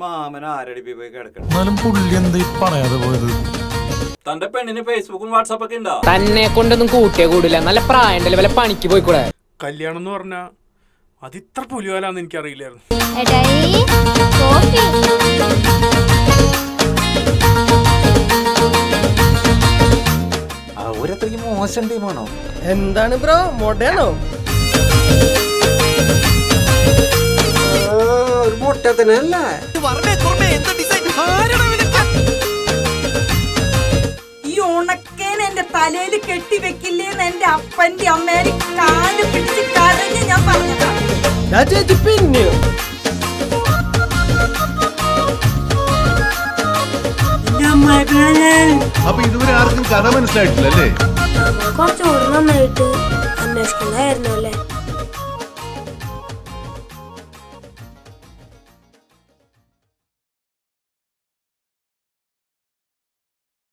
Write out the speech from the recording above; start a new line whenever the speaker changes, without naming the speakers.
മാമൻ ആരടിപ്പി പോയി കിടക്കണം
എന്നാലും പുള്ളി എന്താ ഈ പറയാതെ പോയത്
തന്റെ പെണ്ണിന് ഫേസ്ബുക്കും വാട്സാപ്പൊക്കെ ഉണ്ടോ
തന്നെ കൊണ്ടൊന്നും കൂട്ടിയേ കൂടില്ല നല്ല പ്രായണ്ടല്ലേ വല്ല പണിക്ക് പോയിക്കൂടെ
കല്യാണം എന്ന് പറഞ്ഞാൽ അത് ഇത്ര പുലിവാലാന്ന് എനിക്കറിയില്ലായിരുന്നു
എടായി കോഫി
അവരത്രയ്ക്ക് മോശം ടീമാണോ
എന്താണ് ബ്രോ മൊടയാണോ
ഒരു മുട്ടത്തിനല്ലേ
ഈ ഉണക്കേൻ എന്റെ തലയിൽ കെട്ടി വെക്കില്ലേന്ന് എന്റെ അപ്പന്റെ അമ്മേനെ കാല് പിടിച്ച് കരഞ്ഞ് ഞാൻ പറഞ്ഞതാ
ഞാൻ ചേച്ചി പിന്നെയോ
അപ്പൊ ഇതുവരെ ആർക്കും കഥ മനസ്സിലായിട്ടില്ല അല്ലേ
കുറച്ചുകൂടി നന്നായിട്ട് അന്വേഷിക്കണ്ടായിരുന്നു അല്ലേ